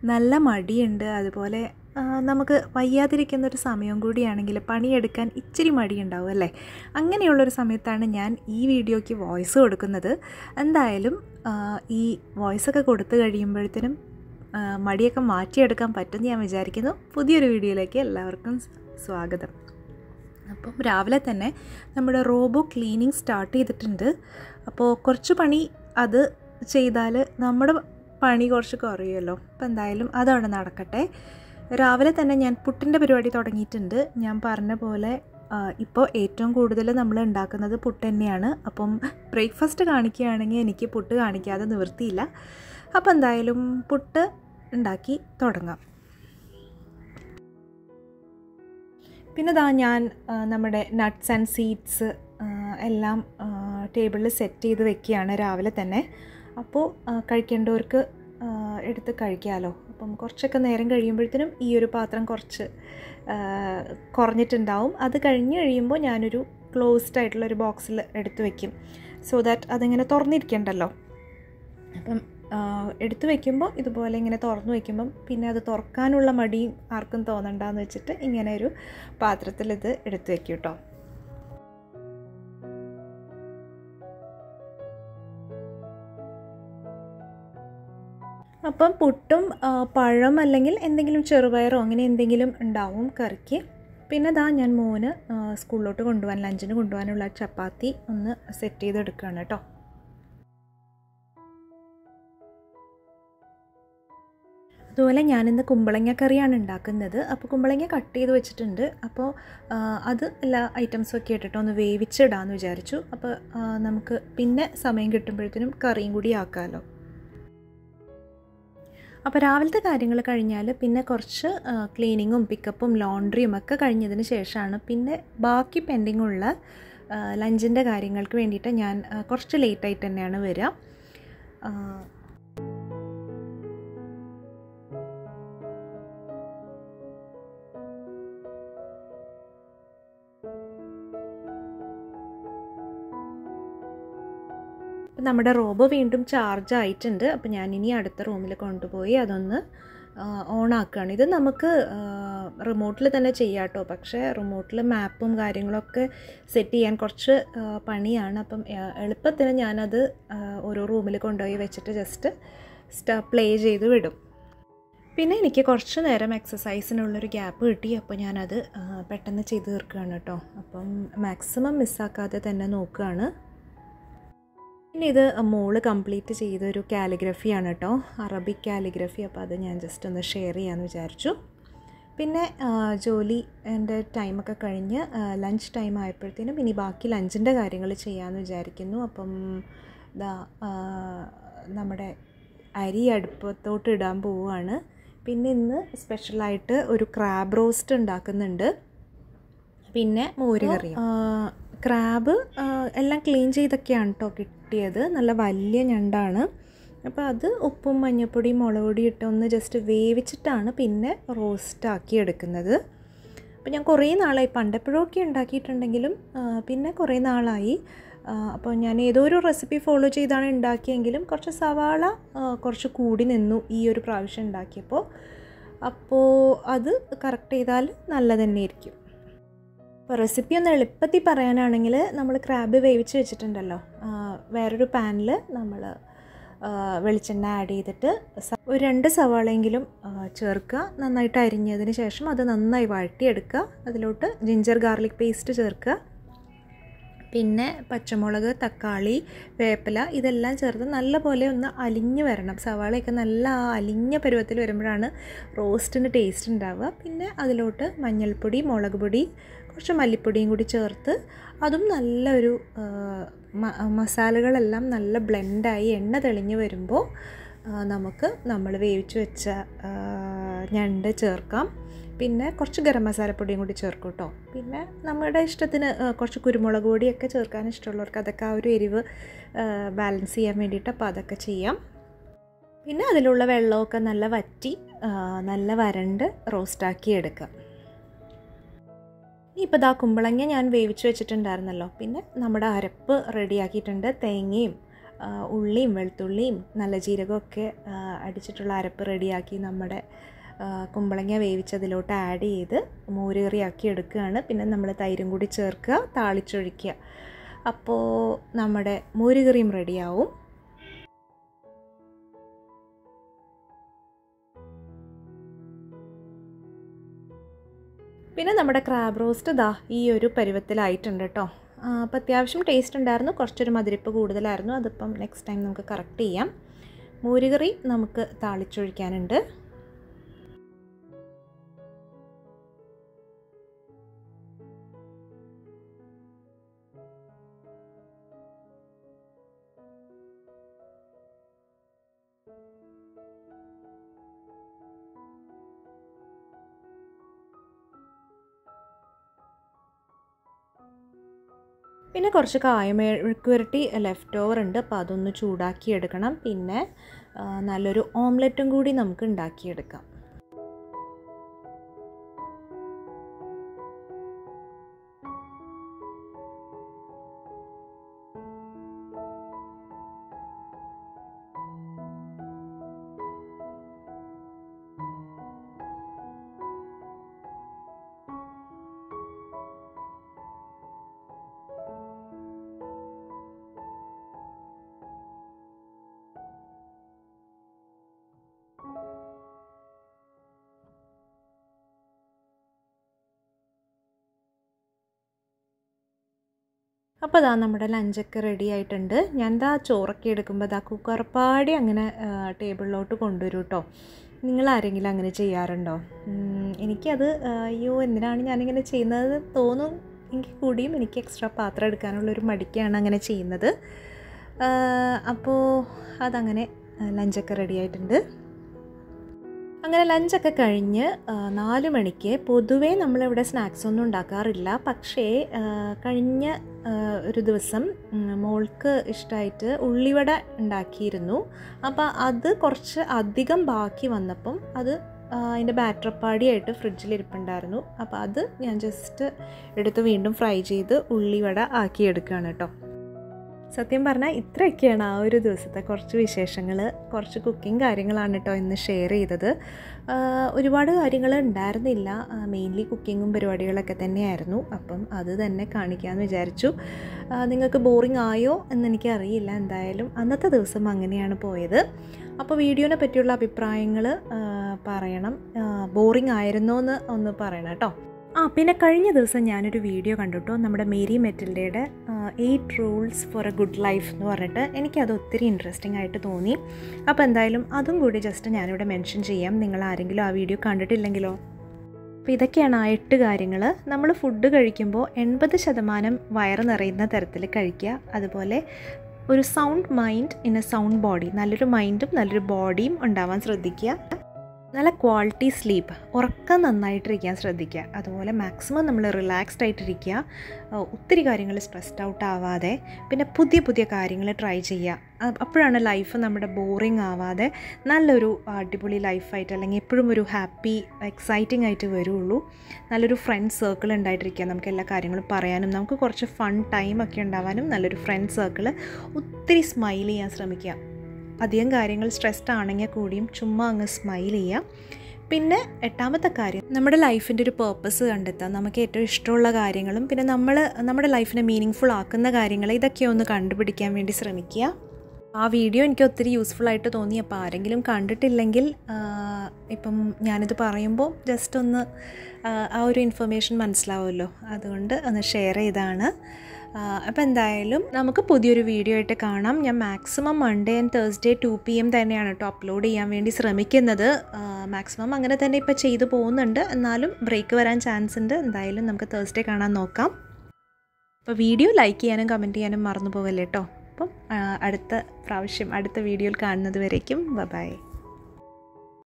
നല്ല മടിയുണ്ട് അതുപോലെ ആ, നമുക്ക് വയ്യാതിരിക്കുന്ന ഒരു സമയം കൂടിയാണെങ്കിൽ പണിയെടുക്കാൻ ഇച്ചിരി മടിയുണ്ടാവും അല്ലേ അങ്ങനെയുള്ളൊരു സമയത്താണ് ഞാൻ ഈ വീഡിയോയ്ക്ക് വോയിസ് കൊടുക്കുന്നത് എന്തായാലും ആ, ഈ വോയിസൊക്കെ കൊടുത്തു കഴിയുമ്പോഴത്തേനും ആ, മടിയൊക്കെ മാറ്റിയെടുക്കാൻ പറ്റുമെന്ന് ഞാൻ വിചാരിക്കുന്നു പുതിയൊരു വീഡിയോയിലേക്ക് എല്ലാവർക്കും സ്വാഗതം അപ്പം രാവിലെ തന്നെ നമ്മുടെ റോബോ ക്ലീനിങ് സ്റ്റാർട്ട് ചെയ്തിട്ടുണ്ട് അപ്പോൾ കുറച്ച് പണി അത് ചെയ്താൽ നമ്മുടെ പണി കുറച്ച് കുറയുമല്ലോ അപ്പോൾ എന്തായാലും അതവിടെ നടക്കട്ടെ രാവിലെ തന്നെ ഞാൻ പുട്ടിൻ്റെ പരിപാടി തുടങ്ങിയിട്ടുണ്ട് ഞാൻ പറഞ്ഞ പോലെ ഇപ്പോൾ ഏറ്റവും കൂടുതൽ നമ്മൾ ഉണ്ടാക്കുന്നത് പുട്ട് തന്നെയാണ് അപ്പം ബ്രേക്ക്ഫാസ്റ്റ് കാണിക്കുകയാണെങ്കിൽ എനിക്ക് പുട്ട് കാണിക്കാതെ നിവൃത്തിയില്ല അപ്പോൾ എന്തായാലും പുട്ട് ഉണ്ടാക്കി തുടങ്ങാം പിന്നെ ദാ ഞാൻ ആ, നമ്മുടെ നട്ട്സ് ആൻഡ് സീഡ്സ് എല്ലാം ടേബിളിൽ സെറ്റ് ചെയ്ത് വെക്കുകയാണ് രാവിലെ തന്നെ അപ്പോൾ ആ, കഴിക്കേണ്ടവർക്ക് ആ, എടുത്ത് കഴിക്കാമല്ലോ അപ്പം കുറച്ചൊക്കെ നേരം കഴിയുമ്പോഴത്തേനും ഈ ഒരു പാത്രം കുറച്ച് ആ, കുറഞ്ഞിട്ടുണ്ടാവും അത് കഴിഞ്ഞ് കഴിയുമ്പോൾ ഞാനൊരു ക്ലോസ്ഡ് ആയിട്ടുള്ള ഒരു ബോക്സിൽ എടുത്ത് വെക്കും സോ ദാറ്റ് അതിങ്ങനെ തുറന്നിരിക്കണ്ടല്ലോ അപ്പം ആ, എടുത്തു വെക്കുമ്പോൾ ഇതുപോലെ ഇങ്ങനെ തുറന്നു വെക്കുമ്പം പിന്നെ അത് തുറക്കാനുള്ള മടിയും ആർക്കും തോന്നണ്ടെന്ന് വെച്ചിട്ട് ഇങ്ങനെ ഒരു പാത്രത്തിൽ ഇത് എടുത്തു വെക്കും കേട്ടോ അപ്പം പുട്ടും ആ, പഴം അല്ലെങ്കിൽ എന്തെങ്കിലും ചെറുപയറോ അങ്ങനെ എന്തെങ്കിലും ഉണ്ടാവും കറിക്ക് പിന്നെ ദാ ഞാൻ മോന് ആ, സ്കൂളിലോട്ട് കൊണ്ടുപോകാൻ ലഞ്ചിന് കൊണ്ടുപോകാനുള്ള ചപ്പാത്തി ഒന്ന് സെറ്റ് ചെയ്തെടുക്കുകയാണ് കേട്ടോ അതുപോലെ ഞാനിന്ന് കുമ്പളങ്ങ കറിയാണ് ഉണ്ടാക്കുന്നത് അപ്പോൾ കുമ്പളങ്ങ കട്ട് ചെയ്ത് വെച്ചിട്ടുണ്ട് അപ്പോൾ ആ, അത് എല്ലാ ഐറ്റംസും ഒക്കെ ഇട്ടിട്ട് ഒന്ന് വേവിച്ചിടാമെന്ന് വിചാരിച്ചു അപ്പോൾ ആ, നമുക്ക് പിന്നെ സമയം കിട്ടുമ്പോഴത്തേനും കറിയും കൂടി ആക്കാമല്ലോ അപ്പോൾ രാവിലത്തെ കാര്യങ്ങൾ കഴിഞ്ഞാൽ പിന്നെ കുറച്ച് ക്ലീനിങ്ങും പിക്കപ്പും ലോണ്ട്രിയും ഒക്കെ കഴിഞ്ഞതിന് ശേഷമാണ് പിന്നെ ബാക്കി പെൻഡിങ് ഉള്ള ലഞ്ചിൻ്റെ കാര്യങ്ങൾക്ക് വേണ്ടിയിട്ട് ഞാൻ ആ, കുറച്ച് ലേറ്റായിട്ട് തന്നെയാണ് വരിക ആ, അപ്പം നമ്മുടെ റോബോ വീണ്ടും ചാർജ് ആയിട്ടുണ്ട് അപ്പോൾ ഞാൻ ഇനി അടുത്ത റൂമിൽ കൊണ്ടുപോയി അതൊന്ന് ഓൺ ആക്കുകയാണ് ഇത് നമുക്ക് റിമോട്ടിൽ തന്നെ ചെയ്യാം കേട്ടോ പക്ഷേ റിമോട്ടിൽ മാപ്പും കാര്യങ്ങളൊക്കെ സെറ്റ് ചെയ്യാൻ കുറച്ച് ആ, പണിയാണ് അപ്പം ആ, എളുപ്പത്തിന് ഞാനത് ആ, ഓരോ റൂമിൽ കൊണ്ടുപോയി വെച്ചിട്ട് ജസ്റ്റ് സ്റ്റ പ്ലേ ചെയ്ത് വിടും പിന്നെ എനിക്ക് കുറച്ച് നേരം എക്സസൈസിനുള്ളൊരു ഗ്യാപ്പ് കിട്ടി അപ്പോൾ ഞാനത് ആ, പെട്ടെന്ന് ചെയ്ത് തീർക്കുകയാണ് കേട്ടോ അപ്പം മാക്സിമം മിസ്സാക്കാതെ തന്നെ നോക്കുകയാണ് പിന്നെ ഇത് മോള് കംപ്ലീറ്റ് ചെയ്തൊരു കാലിഗ്രഫിയാണ് കേട്ടോ അറബിക് കാലിഗ്രഫി അപ്പോൾ അത് ഞാൻ ജസ്റ്റ് ഒന്ന് ഷെയർ ചെയ്യാമെന്ന് വിചാരിച്ചു പിന്നെ ആ, ജോലി എൻ്റെ ടൈമൊക്കെ കഴിഞ്ഞ് ലഞ്ച് ടൈം ആയപ്പോഴത്തേനും ഇനി ബാക്കി ലഞ്ചിൻ്റെ കാര്യങ്ങൾ ചെയ്യാമെന്ന് വിചാരിക്കുന്നു അപ്പം ഇതാ ആ, നമ്മുടെ അരി അടുപ്പത്തോട്ട് ഇടാൻ പോവുകയാണ് പിന്നെ ഇന്ന് സ്പെഷ്യലായിട്ട് ഒരു ക്രാബ് റോസ്റ്റ് ഉണ്ടാക്കുന്നുണ്ട് പിന്നെ മോര് കറിയും ക്രാബ് എല്ലാം ക്ലീൻ ചെയ്തൊക്കെയാണ് കേട്ടോ കിട്ടിയത് നല്ല വലിയ ഞണ്ടാണ് അപ്പോൾ അത് ഉപ്പും മഞ്ഞൾപ്പൊടിയും മുളക് പൊടി ഇട്ട് ഒന്ന് ജസ്റ്റ് വേവിച്ചിട്ടാണ് പിന്നെ റോസ്റ്റ് ആക്കി എടുക്കുന്നത് അപ്പോൾ ഞാൻ കുറേ നാളായി പണ്ടെപ്പോഴൊക്കെ ഉണ്ടാക്കിയിട്ടുണ്ടെങ്കിലും ആ, പിന്നെ കുറേ നാളായി ആ, അപ്പോൾ ഞാൻ ഏതോ ഒരു റെസിപ്പി ഫോളോ ചെയ്താണ് ഉണ്ടാക്കിയെങ്കിലും കുറച്ച് സവാള ആ, കുറച്ച് കൂടി നിന്നു ഈ ഒരു പ്രാവശ്യം ഉണ്ടാക്കിയപ്പോൾ അപ്പോൾ അത് കറക്റ്റ് ചെയ്താൽ നല്ലത് തന്നെയായിരിക്കും അപ്പോൾ റെസിപ്പി ഒന്ന് എളുപ്പത്തിൽ പറയാനാണെങ്കിൽ നമ്മൾ ക്രാബ് വേവിച്ച് വെച്ചിട്ടുണ്ടല്ലോ ആ, വേറൊരു പാനിൽ നമ്മൾ ആ, വെളിച്ചെണ്ണ ആഡ് ചെയ്തിട്ട് സ- ഒരു രണ്ട് സവാളയെങ്കിലും ആ, ചേർക്കുക നന്നായിട്ട് അരിഞ്ഞതിന് ശേഷം അത് നന്നായി വഴറ്റിയെടുക്കുക അതിലോട്ട് ജിഞ്ചർ ഗാർലിക് പേസ്റ്റ് ചേർക്കുക പിന്നെ പച്ചമുളക് തക്കാളി വേപ്പില ഇതെല്ലാം ചേർത്ത് നല്ലപോലെ ഒന്ന് അലിഞ്ഞ് വരണം സവാളയൊക്കെ നല്ല ആ അലിഞ്ഞ പരുവത്തിൽ വരുമ്പോഴാണ് റോസ്റ്റിന് ടേസ്റ്റ് ഉണ്ടാവുക പിന്നെ അതിലോട്ട് മഞ്ഞൾപ്പൊടി മുളക് പൊടി കുറച്ച് മല്ലിപ്പൊടിയും കൂടി ചേർത്ത് അതും നല്ലൊരു ആ, മ- മസാലകളെല്ലാം നല്ല ബ്ലെൻഡായി എണ്ണ തെളിഞ്ഞ് വരുമ്പോൾ ആ, നമുക്ക് നമ്മൾ വേവിച്ച് വെച്ച ആ, ഞണ്ട് ചേർക്കാം പിന്നെ കുറച്ച് ഗരം മസാലപ്പൊടിയും കൂടി ചേർക്കും കേട്ടോ പിന്നെ നമ്മുടെ ഇഷ്ടത്തിന് ആ, കുറച്ച് കുരുമുളക് പൊടിയൊക്കെ ചേർക്കാൻ ഇഷ്ടമുള്ളവർക്ക് അതൊക്കെ ആ ഒരു എരിവ് ബാലൻസ് ചെയ്യാൻ വേണ്ടിയിട്ട് അപ്പോൾ അതൊക്കെ ചെയ്യാം പിന്നെ അതിലുള്ള വെള്ളമൊക്കെ നല്ല വറ്റി ആ, നല്ല വരണ്ട് റോസ്റ്റാക്കി എടുക്കാം ഇപ്പോൾ ദാ കുമ്പളങ്ങ ഞാൻ വേവിച്ച് വെച്ചിട്ടുണ്ടായിരുന്നല്ലോ പിന്നെ നമ്മുടെ അരപ്പ് റെഡിയാക്കിയിട്ടുണ്ട് തേങ്ങയും ആ, ഉള്ളിയും വെളുത്തുള്ളിയും നല്ല ജീരകമൊക്കെ ആ, അടിച്ചിട്ടുള്ള അരപ്പ് റെഡിയാക്കി നമ്മുടെ ആ, കുമ്പളങ്ങ വേവിച്ചതിലോട്ട് ആഡ് ചെയ്ത് മോരുകറിയാക്കി എടുക്കുകയാണ് പിന്നെ നമ്മൾ തൈരും കൂടി ചേർക്കുക താളിച്ചൊഴിക്കുക അപ്പോൾ നമ്മുടെ മോരുകറിയും റെഡിയാവും പിന്നെ നമ്മുടെ ക്രാബ് റോസ്റ്റ് ദാ ഈ ഒരു പരുവത്തിലായിട്ടുണ്ട് കേട്ടോ അപ്പോൾ അത്യാവശ്യം ടേസ്റ്റ് ഉണ്ടായിരുന്നു കുറച്ചൊരു മധുരിപ്പ് കൂടുതലായിരുന്നു അതിപ്പം നെക്സ്റ്റ് ടൈം നമുക്ക് കറക്റ്റ് ചെയ്യാം മോരുകറി നമുക്ക് താളിച്ചൊഴിക്കാനുണ്ട് പിന്നെ കുറച്ച് കായമെഴുക്ക് പുരട്ടി ലെഫ്റ്റ് ഓവർ ഉണ്ട് അപ്പോൾ അതൊന്ന് ചൂടാക്കി എടുക്കണം പിന്നെ ആ, നല്ലൊരു ഓംലെറ്റും കൂടി നമുക്ക് ഉണ്ടാക്കിയെടുക്കാം അപ്പോൾ അതാ നമ്മുടെ ലഞ്ചൊക്കെ റെഡി ആയിട്ടുണ്ട് ഞാൻ ദാ ചോറൊക്കെ എടുക്കുമ്പോൾ ദാ കുക്കർപ്പാടി അങ്ങനെ ആ, ടേബിളിലോട്ട് കൊണ്ടുവരും കേട്ടോ നിങ്ങൾ ആരെങ്കിലും അങ്ങനെ ചെയ്യാറുണ്ടോ ഉം, എനിക്കത് ആ, അയ്യോ എന്തിനാണ് ഞാനിങ്ങനെ ചെയ്യുന്നത് തോന്നും എങ്കിൽ കൂടിയും എനിക്ക് എക്സ്ട്രാ പാത്രം എടുക്കാനുള്ളൊരു മടിക്കാണ് അങ്ങനെ ചെയ്യുന്നത് ആ, അപ്പോൾ അതങ്ങനെ ആ, ലഞ്ചൊക്കെ റെഡി ആയിട്ടുണ്ട് അങ്ങനെ ലഞ്ചൊക്കെ കഴിഞ്ഞ് ആ, നാല് മണിക്ക് പൊതുവേ നമ്മളിവിടെ സ്നാക്സ് ഒന്നും ഉണ്ടാക്കാറില്ല പക്ഷേ ആ, കഴിഞ്ഞ ആ, ഒരു ദിവസം ഉം, മോൾക്ക് ഇഷ്ടമായിട്ട് ഉള്ളിവട ഉണ്ടാക്കിയിരുന്നു അപ്പോൾ അത് കുറച്ച് അധികം ബാക്കി വന്നപ്പം അത് ആ, അതിൻ്റെ ബാറ്റർ പാടിയായിട്ട് ഫ്രിഡ്ജിൽ ഇരിപ്പുണ്ടായിരുന്നു അപ്പോൾ അത് ഞാൻ ജസ്റ്റ് എടുത്ത് വീണ്ടും ഫ്രൈ ചെയ്ത് ഉള്ളിവട ആക്കിയെടുക്കുകയാണ് കേട്ടോ സത്യം പറഞ്ഞാൽ ഇത്രയൊക്കെയാണ് ആ ഒരു ദിവസത്തെ കുറച്ച് വിശേഷങ്ങൾ കുറച്ച് കുക്കിംഗ് കാര്യങ്ങളാണ് കേട്ടോ ഇന്ന് ഷെയർ ചെയ്തത് ആഹ് ഒരുപാട് കാര്യങ്ങൾ ഉണ്ടായിരുന്നില്ല മെയിൻലി കുക്കിങ്ങും പരിപാടികളൊക്കെ തന്നെയായിരുന്നു അപ്പം അത് തന്നെ കാണിക്കാമെന്ന് വിചാരിച്ചു ആഹ് നിങ്ങൾക്ക് ബോറിംഗ് ആയോ എന്ന് എനിക്കറിയില്ല എന്തായാലും അന്നത്തെ ദിവസം അങ്ങനെയാണ് പോയത് അപ്പോൾ വീഡിയോനെ പറ്റിയുള്ള അഭിപ്രായങ്ങൾ പറയണം ബോറിംഗ് ആയിരുന്നോ എന്ന് ഒന്ന് പറയണം കേട്ടോ ആ പിന്നെ കഴിഞ്ഞ ദിവസം ഞാനൊരു വീഡിയോ കണ്ടുട്ടോ നമ്മുടെ മേരി മെറ്റിൽഡയുടെ eight rules for a good life എന്ന് പറഞ്ഞിട്ട് എനിക്കത് ഒത്തിരി ഇൻട്രസ്റ്റിംഗ് ആയിട്ട് തോന്നി അപ്പോൾ എന്തായാലും അതും കൂടി ജസ്റ്റ് ഞാനിവിടെ മെൻഷൻ ചെയ്യാം നിങ്ങൾ ആരെങ്കിലും ആ വീഡിയോ കണ്ടിട്ടില്ലെങ്കിലോ അപ്പോൾ ഇതൊക്കെയാണ് ആ എട്ട് കാര്യങ്ങൾ നമ്മൾ ഫുഡ് കഴിക്കുമ്പോൾ എൺപത് ശതമാനം വയറ് നിറയുന്ന തരത്തിൽ കഴിക്കുക അതുപോലെ ഒരു sound mind in a sound body നല്ലൊരു മൈൻഡും നല്ലൊരു ബോഡിയും ഉണ്ടാവാൻ ശ്രദ്ധിക്കുക നല്ല ക്വാളിറ്റി സ്ലീപ്പ് ഉറക്കം നന്നായിട്ടിരിക്കാൻ ശ്രദ്ധിക്കുക അതുപോലെ മാക്സിമം നമ്മൾ റിലാക്സ്ഡ് ആയിട്ടിരിക്കുക ആ, ഒത്തിരി കാര്യങ്ങൾ സ്ട്രെസ്ഡ് ഔട്ട് ആവാതെ പിന്നെ പുതിയ പുതിയ കാര്യങ്ങൾ ട്രൈ ചെയ്യുക അ- അപ്പോഴാണ് ലൈഫ് നമ്മുടെ ബോറിംഗ് ആവാതെ നല്ലൊരു അടിപൊളി ലൈഫായിട്ട് അല്ലെങ്കിൽ എപ്പോഴും ഒരു ഹാപ്പി എക്സൈറ്റിംഗ് ആയിട്ട് വരുള്ളൂ നല്ലൊരു ഫ്രണ്ട് സർക്കിൾ ഉണ്ടായിട്ടിരിക്കുക നമുക്ക് എല്ലാ കാര്യങ്ങളും പറയാനും നമുക്ക് കുറച്ച് ഫൺ ടൈം ഒക്കെ ഉണ്ടാവാനും നല്ലൊരു ഫ്രണ്ട് സർക്കിൾ ഒത്തിരി സ്മൈൽ ചെയ്യാൻ ശ്രമിക്കുക അധികം കാര്യങ്ങൾ സ്ട്രെസ്ഡ് ആണെങ്കിൽ കൂടിയും ചുമ്മാ അങ്ങ് സ്മൈൽ ചെയ്യുക പിന്നെ എട്ടാമത്തെ കാര്യം നമ്മുടെ ലൈഫിൻ്റെ ഒരു പേർപ്പസ് കണ്ടെത്തുക നമുക്ക് ഏറ്റവും ഇഷ്ടമുള്ള കാര്യങ്ങളും പിന്നെ നമ്മൾ നമ്മുടെ ലൈഫിനെ മീനിങ് ഫുൾ ആക്കുന്ന കാര്യങ്ങൾ ഇതൊക്കെ ഒന്ന് കണ്ടുപിടിക്കാൻ വേണ്ടി ശ്രമിക്കുക ആ വീഡിയോ എനിക്ക് ഒത്തിരി യൂസ്ഫുൾ ആയിട്ട് തോന്നി അപ്പോൾ ആരെങ്കിലും കണ്ടിട്ടില്ലെങ്കിൽ ആ, ഇപ്പം ഞാനിത് പറയുമ്പോൾ ജസ്റ്റ് ഒന്ന് ആ, ആ ഒരു ഇൻഫർമേഷൻ മനസ്സിലാവുമല്ലോ അതുകൊണ്ട് ഒന്ന് ഷെയർ ചെയ്താണ് അപ്പോൾ എന്തായാലും നമുക്ക് പുതിയൊരു വീഡിയോ ആയിട്ട് കാണാം ഞാൻ maximum Monday and Thursday two P M തന്നെയാണ് കേട്ടോ അപ്ലോഡ് ചെയ്യാൻ വേണ്ടി ശ്രമിക്കുന്നത് മാക്സിമം അങ്ങനെ തന്നെ ഇപ്പോൾ ചെയ്തു പോകുന്നുണ്ട് എന്നാലും ബ്രേക്ക് വരാൻ ചാൻസ് ഉണ്ട് എന്തായാലും നമുക്ക് തേഴ്സ്ഡേ കാണാൻ നോക്കാം അപ്പോൾ വീഡിയോ ലൈക്ക് ചെയ്യാനും കമൻറ്റ് ചെയ്യാനും മറന്നു പോകല്ലേ കേട്ടോ അപ്പം ആ, അടുത്ത പ്രാവശ്യം അടുത്ത വീഡിയോയിൽ കാണുന്നത് വരേക്കും ബൈ